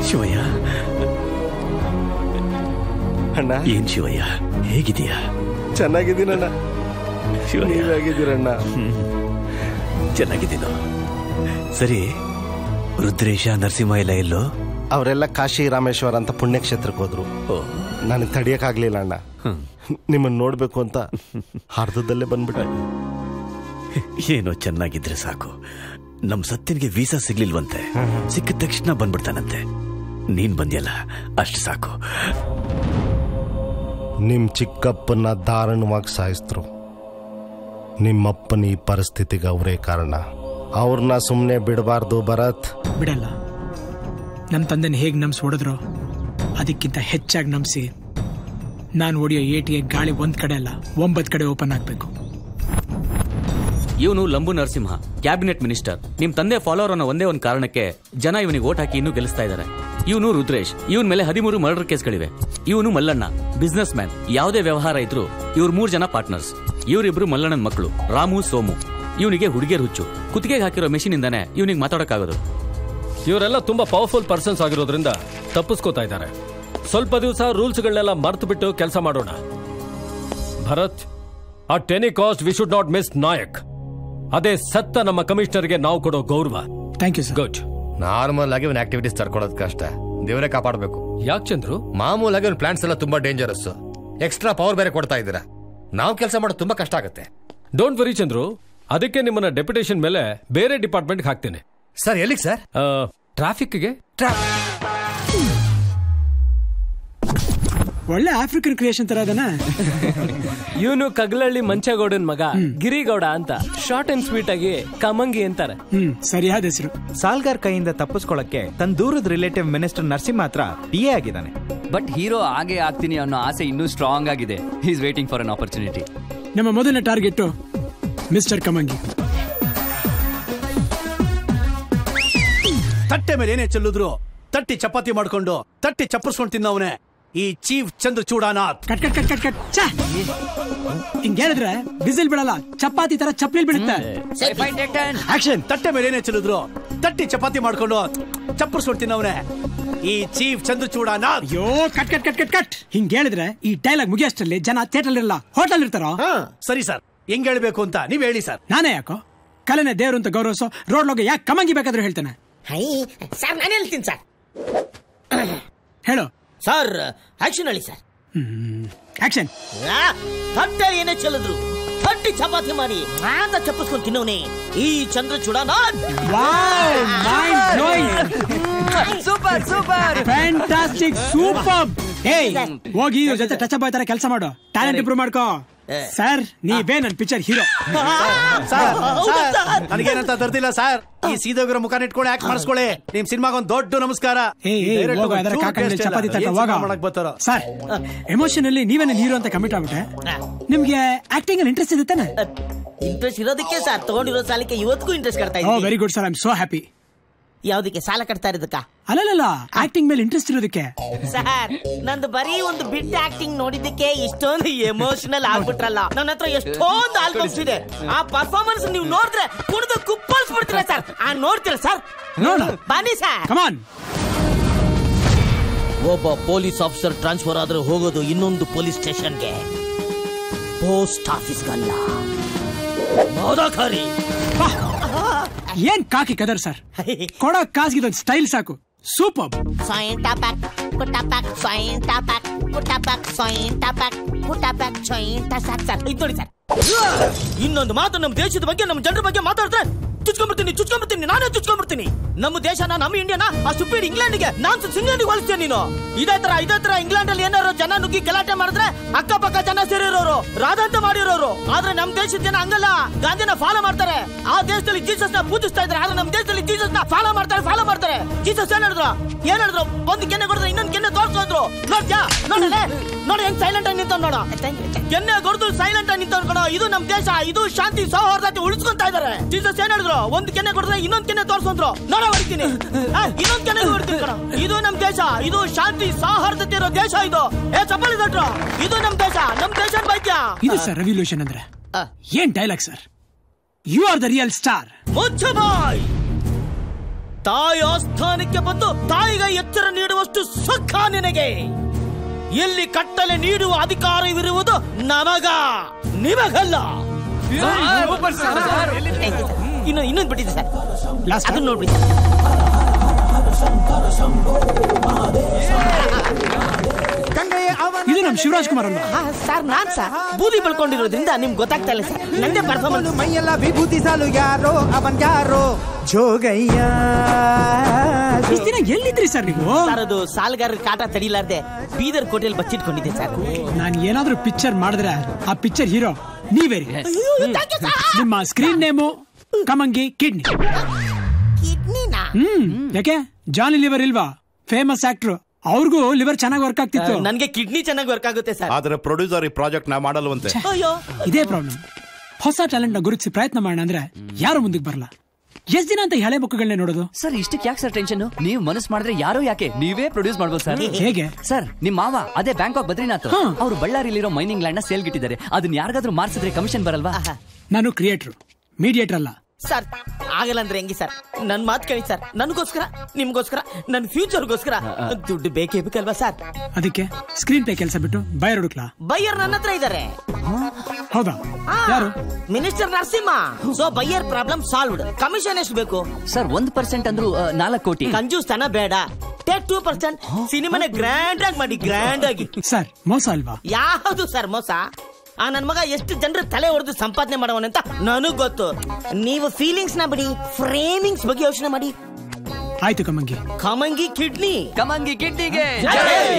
ಶಿವಯ್ಯ ಅಣ್ಣ ಏನ್ ಶಿವಯ್ಯ ಹೇಗಿದೀಯಾ ಚೆನ್ನಾಗಿದ್ದೀನಣ್ಣ ಶಿವಯ್ಯ ನೀವಾಗಿದ್ದೀರಣ್ಣ ಚೆನ್ನಾಗಿದ್ದೀನೋ ಸರಿ ರುದ್ರೇಶ ನರಸಿಂಹ ಎಲ್ಲ ಎಲ್ಲೋ ಅವರೆಲ್ಲ ಕಾಶಿ ರಾಮೇಶ್ವರ ಅಂತ ಪುಣ್ಯಕ್ಷೇತ್ರಕ್ಕೆ ಹೋದ್ರು ಓ ನನಗೆ ತಡಿಯಕ್ಕಾಗ್ಲಿಲ್ಲ ಅಣ್ಣ ನಿಮ್ಮನ್ನ ನೋಡ್ಬೇಕು ಅಂತ ಅರ್ಧದಲ್ಲೇ ಬಂದ್ಬಿಟ್ಟೆ ಏನೋ ಚೆನ್ನಾಗಿದ್ರೆ ಸಾಕು ನಮ್ ಸತ್ಯನಿಗೆ ವೀಸಾ ಸಿಗ್ಲಿಲ್ವಂತೆ ಸಿಕ್ಕಿದ ತಕ್ಷಣ ಬಂದ್ಬಿಡ್ತಾನಂತೆ ನೀನ್ ಬಂದ್ಯಲ್ಲ ಅಷ್ಟು ಸಾಕು ನಿಮ್ ಚಿಕ್ಕಪ್ಪನ ದಾರುಣವಾಗಿ ಸಾಯಿಸಿದ್ರು ನಿಮ್ಮಪ್ಪನ ಈ ಪರಿಸ್ಥಿತಿಗೆ ಅವರೇ ಕಾರಣ ಅವ್ರನ್ನ ಸುಮ್ಮನೆ ಬಿಡಬಾರ್ದು ಭರತ್ ಬಿಡಲ್ಲ ನಮ್ಮ ತಂದೆನ ಹೇಗೆ ನಂಬ್ಸಿ ಹೊಡೆದ್ರು ಅದಕ್ಕಿಂತ ಹೆಚ್ಚಾಗಿ ನಂಬಿಸಿ ನಾನು ಹೊಡೆಯೋ ಏಟಿಗೆ ಗಾಳಿ ಒಂದ್ ಕಡೆ ಅಲ್ಲ ಒಂಬತ್ತು ಕಡೆ ಓಪನ್ ಆಗ್ಬೇಕು ಇವನು ಲಂಬು ನರಸಿಂಹ ಕ್ಯಾಬಿನೆಟ್ ಮಿನಿಸ್ಟರ್ ನಿಮ್ ತಂದೆ ಫಾಲೋವರ್ ಅನ್ನೋ ಒಂದೇ ಒಂದು ಕಾರಣಕ್ಕೆ ಜನ ಇವನಿಗೆ ಓಟ್ ಹಾಕಿ ಇನ್ನೂ ಗೆಲ್ಲಿಸ್ತಾ ಇದ್ದಾರೆ ಇವನು ರುದ್ರೇಶ್ ಇವನ್ ಮೇಲೆ ಹದಿಮೂರು ಮರ್ಡರ್ ಕೇಸ್ಗಳಿವೆ ಇವನು ಮಲ್ಲಣ್ಣ ಬಿಸ್ನೆಸ್ ಮ್ಯಾನ್ ಯಾವುದೇ ವ್ಯವಹಾರ ಇದ್ರು ಇವ್ರು ಮೂರ್ ಜನ ಪಾರ್ಟ್ನರ್ಸ್ ಇವರಿಬ್ರು ಮಲ್ಲಣ್ಣನ ಮಕ್ಕಳು ರಾಮು ಸೋಮು ಇವನಿಗೆ ಹುಡುಗಿಯರ್ ಹುಚ್ಚು ಕುತ್ತಿಗೆಗೆ ಹಾಕಿರೋ ಮೆಷಿನ್ ಇಂದಾನೆ ಇವನಿಗೆ ಮಾತಾಡೋಕ್ಕಾಗೋದು ಇವರೆಲ್ಲ ತುಂಬಾ ಪವರ್ಫುಲ್ ಪರ್ಸನ್ಸ್ ಆಗಿರೋದ್ರಿಂದ ತಪ್ಪಿಸ್ಕೋತಾ ಇದ್ದಾರೆ ಸ್ವಲ್ಪ ದಿವಸ ರೂಲ್ಸ್ಗಳನ್ನೆಲ್ಲ ಮರ್ತು ಬಿಟ್ಟು ಕೆಲಸ ಮಾಡೋಣ Bharat at any cost we should not miss Nayak ಅದೇ ಸತ್ತ ನಮ್ಮ ಕಮಿಷನರ್ಗೆ ನಾವು ಕೊಡೋ ಗೌರವ thank you sir good normal ಆಗಿ ಒಂದು ಆಕ್ಟಿವಿಟೀಸ್ ತಡ್ಕೊಳ್ಳೋದು ಕಷ್ಟ ದೇವರೇ ಕಾಪಾಡಬೇಕು ಯಾಕೆ ಚಂದ್ರು ಮಾಮೂಲಾಗಿ ಒಂದು ಪ್ಲಾನ್ಸ್ ಎಲ್ಲ ತುಂಬಾ ಡೇಂಜರಸ್ ಎಕ್ಸ್ಟ್ರಾ ಪವರ್ ಬೇರೆ ಕೊಡ್ತಾ ಇದ್ದೀರಾ ನಾವು ಕೆಲಸ ಮಾಡೋದು ತುಂಬಾ ಕಷ್ಟ ಆಗುತ್ತೆ ಡೋಂಟ್ ವರಿ ಚಂದ್ರು ಅದಕ್ಕೆ ನಿಮ್ಮನ್ನ ಡೆಪ್ಯುಟೇಷನ್ ಮೇಲೆ ಬೇರೆ ಡಿಪಾರ್ಟ್ಮೆಂಟ್ ಹಾಕ್ತೇನೆ ಸರ್ ಎಲ್ಲಿಗೆ ಸರ್ ಟ್ರಾಫಿಕ್ಗೆ ಒಳ್ಳೆ ಆಫ್ರಿಕನ್ ಕ್ರಿಯೇಷನ್ ತರ ಅದನ ಇವನು ಕಗ್ಲಳ್ಳಿ ಮಂಚಗೌಡನ್ ಮಗ ಗಿರಿಗೌಡ ಅಂತ ಶಾರ್ಟ್ ಅಂಡ್ ಸ್ವೀಟ್ ಆಗಿ ಕಮಂಗಿ ಅಂತಾರೆ ಹ್ಮ್ ಸರಿಯಾದ ಹೆಸರು ಸಾಲ್ಗಾರ್ ಕೈಯಿಂದ ತಪ್ಪಿಸ್ಕೊಳ್ಳಕ್ಕೆ ತನ್ನ ದೂರದ ರಿಲೇಟಿವ್ ಮಿನಿಸ್ಟರ್ ನರಸಿಂಹ ಹತ್ರ ಪಿ ಎ ಆಗಿದ್ದಾನೆ ಬಟ್ ಹೀರೋ ಹಾಗೆ ಆಗ್ತೀನಿ ಅನ್ನೋ ಆಸೆ ಇನ್ನೂ ಸ್ಟ್ರಾಂಗ್ ಆಗಿದೆ is waiting for an opportunity ನಮ್ಮ ಮೊದಲನೇ ಟಾರ್ಗೆಟ್ ಮಿಸ್ಟರ್ ಕಮಂಗಿ ತಟ್ಟೆ ಮೇಲೆ ಏನೇ ಚೆಲ್ಲಿದ್ರು ತಟ್ಟಿ ಚಪಾತಿ ಮಾಡ್ಕೊಂಡು ತಟ್ಟಿ ಚಪ್ಪರ್ಸ್ಕೊಂಡು ತಿನ್ನವನೇ ಈ chief Chandra Chudanath cut cut cut cut cut ಛೆ! ಹಿಂಗ್ ಹೇಳಿದ್ರೆ ಬಿಸಿಲ್ ಬಿಡಲ್ಲ ಚಪಾತಿ ತರ ಚಪ್ಲಿಲ್ ಬಿಡುತ್ತೆ ಆಕ್ಷನ್ ತಟ್ಟೆ ಮೇಲೆ ಏನೇ ಚೆಲ್ಲಿದ್ರು ತಟ್ಟಿ ಚಪಾತಿ ಮಾಡ್ಕೊಂಡು ಚಪ್ಪರ್ಸ್ಕೊಂಡು ತಿನ್ನವನೇ ಈ ಚೀಫ್ ಚಂದ್ರ ಚೂಡಾನಾಥ್ ಅಯ್ಯೋ cut cut cut cut cut ಹಿಂಗ್ ಹೇಳಿದ್ರೆ ಈ ಡೈಲಾಗ್ ಮುಗಿಯಷ್ಟರಲ್ಲಿ ಜನ ಥಿಯೇಟರ್ ಇರಲ್ಲ ಹೋಟೆಲ್ ಇರ್ತಾರೋ ಸರಿ ಸರ್ ಹೆಂಗ್ ಹೇಳ್ಬೇಕು ಅಂತ ನೀವ್ ಹೇಳಿ ಸರ್ ನಾನೇ ಯಾಕೋ ಕಲೆನೆ ದೇವ್ರು ಅಂತ ಗೌರವಿಸೋ ರೋಡ್ ಲೋಗೆ ಯಾಕೆ ಕಮಂಗಿ ಬೇಕಾದ್ರೂ ಹೇಳ್ತಾನೆ ಹೈ ಸರ್ ನಾನು ಹೇಳ್ತೀನಿ ಸರ್ ಹೇಳು ಸರ್ ಆಕ್ಷನ್ ಹೇಳಿ ಸರ್ ಆಕ್ಷನ್ ಆ, ತಟ್ಟೆ ಏನೇ ಚೆಲ್ಲಿದ್ರು ತಟ್ಟಿ ಚಪಾತಿ ಮಾಡಿ ಅಂತ ಚಪ್ಪಿಸ್ಕೊಂಡು ತಿನ್ನೋನೆ ಈ Chandra Chudanath super super fantastic super ಏಯ್ ಹೋಗಿ ಇವ್ರ ಜೊತೆ ಟಚ್ ಬಾಯ್ ತರ ಕೆಲಸ ಮಾಡು ಟ್ಯಾಲೆಂಟ್ ಇಂಪ್ರೂವ್ ಮಾಡ್ಕೋ ಸರ್ ನೀವೇ ನನ್ ಪಿಕ್ಚರ್ ಹೀರೋ ಸರ್ ಸರ್ ನನಗೇನಂತ ದರ್ದಿಲ್ಲ ಸರ್ ಈ ಸೀದೋಗಿರೋ ಮುಖ ಇಟ್ಕೊಂಡು ಆಕ್ಟ್ ಮಾಡಿಸ್ಕೊಳ್ಳಿ ನಿಮ್ ಸಿನಿಮಾಗ ಒಂದ್ ದೊಡ್ಡ ನಮಸ್ಕಾರ ಏಯ್ ಏಯ್ Direct ಹೋಗೋ ಅದರ ಒಂಚೂರು ಕಾಕ ಮೇಲೆ taste ಇಲ್ಲ. ಚಪಾತಿ ತಟ್ಟ ಏನ್ ಹೋಗ ಸಿನಿಮಾ ಮಾಡಕ್ ಬರ್ತಾರೋ ಸರ್ ಎಮೋಷನ್ ಅಲ್ಲಿ ನೀವೇ ನನ್ನ ಹೀರೋ ಅಂತ ಕಮಿಟ್ ಆಗ್ಬಿಟ್ಟೆ ನಿಮ್ಗೆ ಆಕ್ಟಿಂಗ್ ಅಲ್ಲಿ ಇಂಟ್ರೆಸ್ಟ್ ಇದೆ ತಾನೆ ಇಂಟ್ರೆಸ್ಟ್ ಇರೋದಕ್ಕೆ ಸರ್ ತಗೊಂಡಿರೋ ಸಾಲಕ್ಕೆ ಇವತ್ತಿಗೂ ಇಂಟ್ರೆಸ್ಟ್ ಕಟ್ತಾ ಓ ಇದ್ದೀನಿ very good sir I am so happy ಯಾವ್ದಕ್ಕೆ ಸಾಲ ಕಟ್ತಾ ಇರೋದಕ್ಕ ಅಲ್ಲಲ್ಲ ಆಕ್ಟಿಂಗ್ ಮೇಲೆ ಇಂಟ್ರೆಸ್ಟ್ ಇರೋದಕ್ಕೆ ಸರ್ ನಂದು ಬರೀ ಒಂದು ಬಿಡ್ ಆಕ್ಟಿಂಗ್ ನೋಡಿದ್ದಕ್ಕೆ ಇಷ್ಟೊಂದು ಎಮೋಷನಲ್ ಆಗ್ಬಿಟ್ರಲ್ಲ ನನ್ನ ಹತ್ರ ಎಷ್ಟೊಂದು ಆಲ್ಬಮ್ಸ್ ಇದೆ ಆ ಪರ್ಫಾರ್ಮೆನ್ಸ್ ನೀವು ನೋಡಿದ್ರೆ ಕುಡಿದು ಕುಪ್ಪಳಿಸ್ಬಿಡ್ತೀರಾ ಸರ್ ಆ ನೋಡ್ತೀರಾ ಸರ್ ನೋಡ ಬನ್ನಿ ಸರ್ ಕಮಾನ್ ಒಬ್ಬ ಪೊಲೀಸ್ ಆಫೀಸರ್ ಟ್ರಾನ್ಸ್ಫರ್ ಆದ್ರೆ ಹೋಗೋದು ಇನ್ನೊಂದು ಪೊಲೀಸ್ ಸ್ಟೇಷನ್ಗೆ ಪೋಸ್ಟ್ ಆಫೀಸ್ಗಲ್ಲ ಮೋದಖಾರಿ ಏನ್ ಕಾಕಿ ಕದರ್ ಸರ್ ಕೊಡೋ ಕಾಸ್ಗಿದೊಂದು ಸ್ಟೈಲ್ ಸಾಕು ಸೂಪರ್ ಸಾಯಿಂಟ ಪ್ಯಾಕ್ ಪುಟ್ಟ ಪ್ಯಾಕ್ ಸಾಯಿಂಟ ಪ್ಯಾಕ್ ಪುಟ್ಟ ಪ್ಯಾಕ್ ಸಾಯಿಂಟ ಪ್ಯಾಕ್ ಪುಟ್ಟ ಪ್ಯಾಕ್ ಸಾಯಿಂಟ ಸಾಕ್ ಸರ್ ಇದು ನೋಡಿ ಸರ್ ಇನ್ನೊಂದು ಮಾತು ನಮ್ಮ ದೇಶದ ಬಗ್ಗೆ ನಮ್ಮ ಜನರ ಬಗ್ಗೆ ಮಾತಾಡಿದ್ರೆ ಚುಚ್ಕೊಂಡ್ಬಿಡ್ತೀನಿ ಚುಚ್ಕೊಂಡ್ಬಿಡ್ತೀನಿ ನಾನೇ ಚುಚ್ಕೊಂಡ್ಬಿಡ್ತೀನಿ ನಮ್ಮ ದೇಶನ ನಮ್ಮ ಇಂಡಿಯಾನ ಆ ಸುಪೀರ್ ಇಂಗ್ಲೆಂಡ್ಗೆ ನಾನ್ ಇಂಗ್ಲೆಂಡ್ಗೆ ಹೋಲಿಸ್ತೇನೆ ನೀನು ಇದೇ ತರ ಇದೇ ತರ ಇಂಗ್ಲೆಂಡ್ ಅಲ್ಲಿ ಏನಾರು ಜನ ನುಗ್ಗಿ ಗಲಾಟೆ ಮಾಡಿದ್ರೆ ಅಕ್ಕಪಕ್ಕ ಜನ ಸೇರಿರೋರು ರಾಧಾಂತ ಮಾಡಿರೋರು ಆದ್ರೆ ನಮ್ಮ ದೇಶದ ಜನ ಹಂಗಲ್ಲ ಗಾಂಧಿನ ಫಾಲೋ ಮಾಡ್ತಾರೆ ಆ ದೇಶದಲ್ಲಿ ಜೀಸಸ್ ನ ಪೂಜಿಸ್ತಾ ಇದ್ದಾರೆ ಆದ್ರೆ ನಮ್ಮ ದೇಶದಲ್ಲಿ ಜೀಸಸ್ ನ ಫಾಲೋ ಮಾಡ್ತಾರೆ ಫಾಲೋ ಮಾಡ್ತಾರೆ ಜೀಸಸ್ ಏನ್ ಹೇಳಿದ್ರು ಏನ್ ಹೇಳಿದ್ರು ಒಂದು ಕೆನ್ನೆ ಕೊಡಿದ್ರೆ ಇನ್ನೊಂದು ಕೆನ್ನೆ ತೋರ್ಸೋದ್ರು ನೋಡ್ಯಾ ನೋಡಲೆ ನೋಡಿ ಹೆಂಗ್ ಸೈಲೆಂಟ್ ಆಗಿ ನಿಂತ ನೋಡ ಕೆನ್ನೆ ಕೊಡ್ದು ಸೈಲೆಂಟ್ ಆಗಿ ನಿಂತ ಕಣ ಇದು ನಮ್ ದೇಶ ಇದು ಶಾಂತಿ ಸೌಹಾರ್ದತೆ ಉಳಿಸ್ಕೊಂತ ಇದಾರೆ ಜೀಸಸ್ ಏನ್ ಹೇಳಿದ್ರು ಒಂದ್ ಕೆನ್ನೆ ಕೊಡಿದ್ರೆ ಇನ್ನೊಂದ್ ಕೆನ್ನೆ ತೋರ್ಸಂದ್ರು ನೋಡ ಹೊಡಿತೀನಿ ಆ, ಇನ್ನೊಂದ್ ಕೆನ್ನೆ ಹೊಡಿತೀನಿ ಕಣ ಇದು ನಮ್ ದೇಶ ಇದು ಶಾಂತಿ ಸೌಹಾರ್ದತೆ ಇರೋ ದೇಶ ಇದು ಏ ಚಪ್ಪಲಿ ತಟ್ರು ಇದು ನಮ್ ದೇಶ ನಮ್ ದೇಶ ಬೈಕ್ಯ ಇದು ಸರ್ ರೆವಲ್ಯೂಷನ್ ಅಂದ್ರೆ ಏನ್ dialogue sir you are the real star ಮುಚ್ಚು ಬಾಯ್ ತಾಯಿ ಆಸ್ಥಾನಕ್ಕೆ ಬಂದು ತಾಯಿಗೆ ಎಚ್ಚರ ನೀಡುವಷ್ಟು ಸುಖ ನಿನಗೆ ಎಲ್ಲಿ ಕಟ್ಟಲೆ ನೀಡುವ ಅಧಿಕಾರವಿರುವುದು ನಮಗ ನಿಮಗಲ್ಲ ಇನ್ನು ಇನ್ನೊಂದು ಬಿಟ್ಟಿದೆ ಸರ್ ಅದನ್ನ ನೋಡ್ಬಿಡಿ ಸರ್ ಇದು ನಮ್ ಶಿವರಾಜ್ ಕುಮಾರ್ ಅಲ್ವಾ ಹಾ, ಸರ್ ನಾನ್ ಸರ್ ಬೂದಿ ಬೆಳ್ಕೊಂಡಿರೋದ್ರಿಂದ ನಿಮ್ಗೆ ಗೊತ್ತಾಗ್ತಾ ಇಲ್ಲ ಸರ್ ನಂದೇ ಪರ್ಫಾರ್ಮೆನ್ಸ್ ಮೈಯೆಲ್ಲ ವಿಭೂತಿ ಸಾಲು ಯಾರೋ ಅವನ್ ಯಾರೋ ಜೋಗಯ್ಯ ಇಷ್ಟ್ ದಿನ ಎಲ್ಲಿದ್ರಿ ಸರ್ ನೀವು ಸರ್ ಅದು ಸಾಲಗಾರರ ಕಾಟ ತಡಿಲಾರ್ದೆ ಬೀದರ್ ಕೋಟೆಲ್ ಬಚ್ಚಿಟ್ಕೊಂಡಿದ್ದೆ ಸರ್ ನಾನ್ ಏನಾದ್ರೂ ಪಿಕ್ಚರ್ ಮಾಡಿದ್ರೆ ಆ ಪಿಕ್ಚರ್ ಹೀರೋ ನೀವೇ ರೀ. ನಿಮ್ಮ ಸ್ಕ್ರೀನ್ ನೇಮು ಕಮಂಗಿ ಕಿಡ್ನಿ ಕಿಡ್ನಿನಾ ಹ್ಮ್ ಯಾಕೆ ಜಾನಿ ಲಿವರ್ ಇಲ್ವಾ ಫೇಮಸ್ ಆಕ್ಟ್ರು ಅವ್ರಿಗೂ ಲಿವರ್ ಚೆನ್ನಾಗಿ ವರ್ಕ್ ಆಗ್ತಿತ್ತು ನನ್ಗೆ ಕಿಡ್ನಿ ಚೆನ್ನಾಗಿ ವರ್ಕ್ ಆಗುತ್ತೆ ಸರ್ ಆದ್ರೆ ಪ್ರೊಡ್ಯೂಸರ್ ಈ ಪ್ರಾಜೆಕ್ಟ್ ನಾ ಮಾಡಲ್ವಂತೆ ಅಯ್ಯೋ ಇದೇ ಪ್ರಾಬ್ಲಮ್ ಹೊಸ ಟ್ಯಾಲೆಂಟ್ ನ ಗುರುತಿಸಿ ಪ್ರಯತ್ನ ಮಾಡೋಣ ಅಂದ್ರೆ ಯಾರು ಮುಂದಕ್ಕೆ ಬರಲ್ಲ ಎಷ್ಟ್ ದಿನ ಅಂತ ಈ ಹಳೆ ಮುಖಗಳನ್ನೇ ನೋಡೋದು ಸರ್ ಇಷ್ಟಕ್ಕೆ ಯಾಕೆ ಸರ್ ಟೆನ್ಷನ್ ನೀವು ಮನಸ್ಸು ಮಾಡಿದ್ರೆ ಯಾರೋ ಯಾಕೆ ನೀವೇ ಪ್ರೊಡ್ಯೂಸ್ ಮಾಡ್ಬೋದು ಸರ್ ಹೇಗೆ? ಸರ್ ನಿಮ್ ಮಾವ ಅದೇ ಬ್ಯಾಂಕಾಕ್ ಬದ್ರಿನಾಥ್ ಅವ್ರು ಬಳ್ಳಾರಿಲಿರೋ ಮೈನಿಂಗ್ ಲ್ಯಾಂಡ್ ನ ಸೇಲ್ಗಿಟ್ಟಿದ್ದಾರೆ ಅದನ್ನ ಯಾರಿಗಾದ್ರೂ ಮಾರ್ಸಿದ್ರೆ ಕಮಿಷನ್ ಬರಲ್ವಾ ನಾನು ಕ್ರಿಯೇಟರ್ ಮೀಡಿಯೇಟರ್ ಅಲ್ಲ ಸರ್ ಆಗಲ್ಲ ಅಂದ್ರೆ ಹೆಂಗೆ ಸರ್ ನನ್ ಮಾತು ಕೇಳಿ ಸರ್ ನನಗೋಸ್ಕರ ನಿಮ್ಗೋಸ್ಕರ ನನ್ನ ಫ್ಯೂಚರ್ಗೋಸ್ಕರ ದುಡ್ಡು ಬೇಕೇ ಬೇಕಲ್ವಾ ಸರ್ ಅದಕ್ಕೆ ಸ್ಕ್ರೀನ್ ಪ್ಲೇ ಕೆಲಸ ಬಿಟ್ಟು ಬಯರ್ ಹುಡುಕ್ಲಾ ಬೈಯರ್ ನನ್ನ ಹತ್ರ ಇದ್ದಾರೆ ಹೌದಾ ಯಾರು minister Narasimha so buyer problem solved commission ಎಷ್ಟು ಬೇಕು ಸರ್ ಒಂದ್ ಪರ್ಸೆಂಟ್ ಅಂದ್ರೂ ನಾಲ್ಕು ಕೋಟಿ ಕಂಜೂಸ್ ತನ ಬೇಡ ಟೇಕ್ ಟೂ ಪರ್ಸೆಂಟ್ ಸಿನಿಮಾನ ಗ್ರ್ಯಾಂಡ್ ಆಗಿ ಮಾಡಿ ಗ್ರ್ಯಾಂಡ್ ಆಗಿ ಸರ್ ಮೋಸ ಅಲ್ವಾ ಯಾವುದು ಸರ್ ಮೋಸ ಆ ನನ್ ಮಗ ಎಷ್ಟು ಜನರ ತಲೆ ಹೊಡೆದು ಸಂಪಾದನೆ ಮಾಡವನಂತ ನನಗ್ ಗೊತ್ತು ನೀವು ಫೀಲಿಂಗ್ಸ್ ನ ಬಿಡಿ ಫ್ರೇಮಿಂಗ್ಸ್ ಬಗ್ಗೆ ಯೋಚನೆ ಮಾಡಿ ಆಯ್ತು ಕಮಂಗಿ ಕಮಂಗಿ ಕಿಡ್ನಿ ಕಮಂಗಿ ಕಿಡ್ನಿಗೆ ಜೈ!